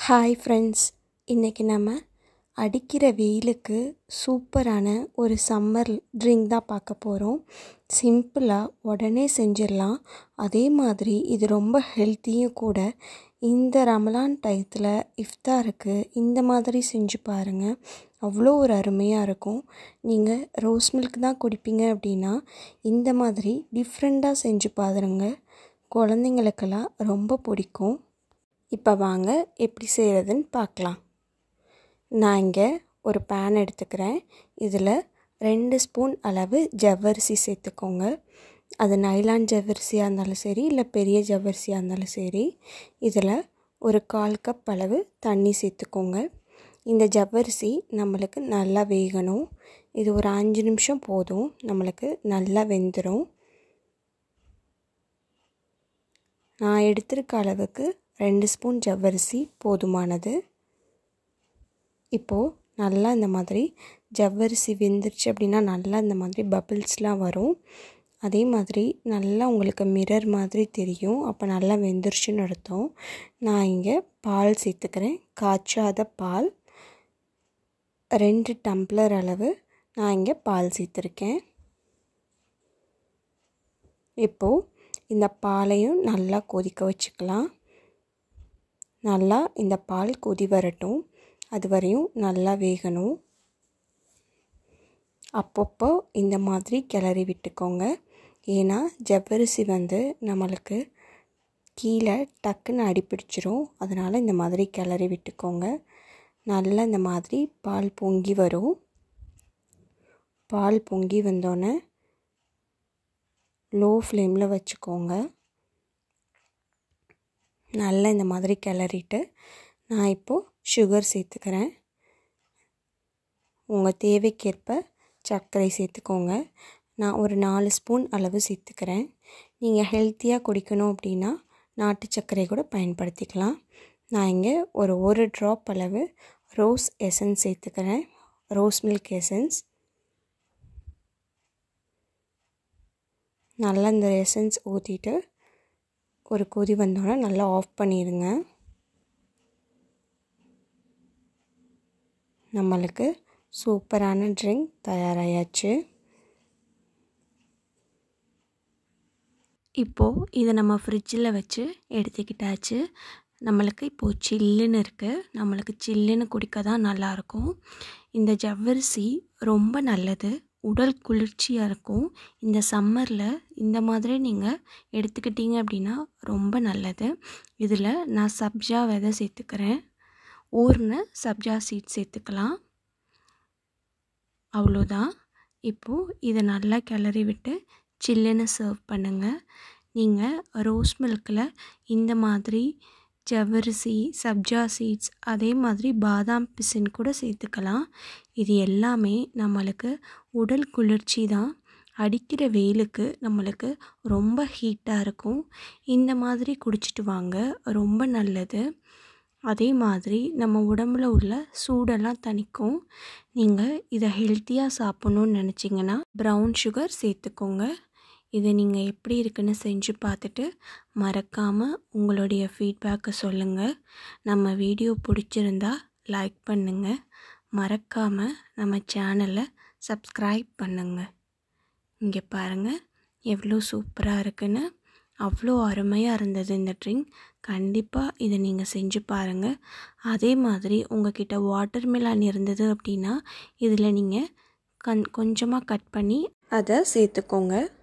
hi friends இன்றைக்கி நம்ம அடிக்கிற வெயிலுக்கு சூப்பரான ஒரு சம்மர் ட்ரிங்க் தான் பார்க்க போகிறோம் சிம்பிளாக உடனே செஞ்சிடலாம் அதே மாதிரி இது ரொம்ப ஹெல்த்தியும் கூட இந்த ரமலான் டயத்தில் இஃப்தாருக்கு இந்த மாதிரி செஞ்சு பாருங்கள் அவ்வளோ ஒரு அருமையாக இருக்கும் நீங்கள் ரோஸ் மில்க் தான் குடிப்பீங்க அப்படின்னா இந்த மாதிரி டிஃப்ரெண்ட்டாக செஞ்சு பாருங்க குழந்தைங்களுக்கெல்லாம் ரொம்ப பிடிக்கும் இப்போ வாங்க எப்படி செய்கிறதுன்னு பார்க்கலாம் நான் இங்கே ஒரு பேன் எடுத்துக்கிறேன் இதில் ரெண்டு ஸ்பூன் அளவு ஜவ்வரிசி சேர்த்துக்கோங்க அது நைலான் ஜவ்வரிசியாக இருந்தாலும் சரி இல்லை பெரிய ஜவ்வரிசியாக இருந்தாலும் சரி இதில் ஒரு கால் கப் அளவு தண்ணி சேர்த்துக்கோங்க இந்த ஜவ்வரிசி நம்மளுக்கு நல்லா வேகணும் இது ஒரு அஞ்சு நிமிஷம் போதும் நம்மளுக்கு நல்லா வெந்துடும் நான் எடுத்திருக்க அளவுக்கு ரெண்டு ஸ்பூன் ஜவ்வரிசி போதுமானது இப்போது நல்லா இந்த மாதிரி ஜவ்வரிசி வெந்துருச்சு அப்படின்னா நல்லா இந்த மாதிரி பபிள்ஸ்லாம் வரும் அதே மாதிரி நல்லா உங்களுக்கு மிரர் மாதிரி தெரியும் அப்போ நல்லா வெந்துருச்சுன்னு அர்த்தம் நான் இங்கே பால் சேர்த்துக்கிறேன் காய்ச்சாத பால் ரெண்டு டம்ளர் அளவு நான் இங்கே பால் சேர்த்துருக்கேன் இப்போது இந்த பாலையும் நல்லா கொதிக்க வச்சுக்கலாம் நல்லா இந்த பால் கொதி வரட்டும் அது வரையும் நல்லா வேகணும் அப்பப்போ இந்த மாதிரி கிளறி விட்டுக்கோங்க ஏன்னா ஜவ்வரிசி வந்து நம்மளுக்கு கீழே டக்குன்னு அடிப்பிடிச்சிரும் அதனால் இந்த மாதிரி கிளறி விட்டுக்கோங்க நல்லா இந்த மாதிரி பால் பொங்கி வரும் பால் பொங்கி வந்தோடனே லோ ஃப்ளேமில் வச்சுக்கோங்க நல்லா இந்த மாதிரி கிளறிட்டு நான் இப்போது சுகர் சேர்த்துக்கிறேன் உங்கள் தேவைக்கேற்ப சர்க்கரை சேர்த்துக்கோங்க நான் ஒரு நாலு ஸ்பூன் அளவு சேர்த்துக்கிறேன் நீங்கள் ஹெல்த்தியாக குடிக்கணும் அப்படின்னா நாட்டு சர்க்கரை கூட பயன்படுத்திக்கலாம் நான் இங்கே ஒரு ஒரு ட்ராப் அளவு ரோஸ் எசன்ஸ் சேர்த்துக்கிறேன் ரோஸ் மில்க் எசன்ஸ் நல்லா இந்த எசன்ஸ் ஊற்றிட்டு ஒரு கொதி வந்தோடனே நல்லா ஆஃப் பண்ணிடுங்க நம்மளுக்கு சூப்பரான ட்ரிங்க் தயாராகியாச்சு இப்போது இதை நம்ம ஃப்ரிட்ஜில் வச்சு எடுத்துக்கிட்டாச்சு நம்மளுக்கு இப்போது சில்லுன்னு இருக்குது நம்மளுக்கு சில்லுன்னு குடிக்க தான் நல்லாயிருக்கும் இந்த ஜவ்வரிசி ரொம்ப நல்லது உடல் குளிர்ச்சியாக இருக்கும் இந்த சம்மரில் இந்த மாதிரி நீங்கள் எடுத்துக்கிட்டீங்க அப்படின்னா ரொம்ப நல்லது இதில் நான் சப்ஜா விதை சேர்த்துக்கிறேன் ஊர்னு சப்ஜா சீட் சேர்த்துக்கலாம் அவ்வளோதான் இப்போது இதை நல்லா கிளறி விட்டு சில்லுன்னு சர்வ் பண்ணுங்கள் நீங்கள் ரோஸ் மில்கில் இந்த மாதிரி ஜவ்வரிசி சப்ஜா சீட்ஸ் அதே மாதிரி பாதாம் பிசின் கூட சேர்த்துக்கலாம் இது எல்லாமே நம்மளுக்கு உடல் குளிர்ச்சி தான் அடிக்கிற வெயிலுக்கு நம்மளுக்கு ரொம்ப ஹீட்டாக இருக்கும் இந்த மாதிரி குடிச்சிட்டு வாங்க ரொம்ப நல்லது அதே மாதிரி நம்ம உடம்புல உள்ள சூடெல்லாம் தணிக்கும் நீங்கள் இதை ஹெல்த்தியாக சாப்பிட்ணுன்னு நினச்சிங்கன்னா ப்ரௌன் சுகர் சேர்த்துக்கோங்க இதை நீங்கள் எப்படி இருக்குன்னு செஞ்சு பார்த்துட்டு மறக்காமல் உங்களுடைய ஃபீட்பேக்கை சொல்லுங்கள் நம்ம வீடியோ பிடிச்சிருந்தா லைக் பண்ணுங்கள் மறக்காமல் நம்ம சேனலை சப்ஸ்கிரைப் பண்ணுங்கள் இங்கே பாருங்கள் எவ்வளோ சூப்பராக இருக்குன்னு அவ்வளோ அருமையாக இருந்தது இந்த ட்ரிங்க் கண்டிப்பாக இதை நீங்கள் செஞ்சு பாருங்கள் அதே மாதிரி உங்ககிட்ட வாட்டர் மிலான் இருந்தது அப்படின்னா இதில் நீங்கள் கண் கொஞ்சமாக கட் பண்ணி அதை சேர்த்துக்கோங்க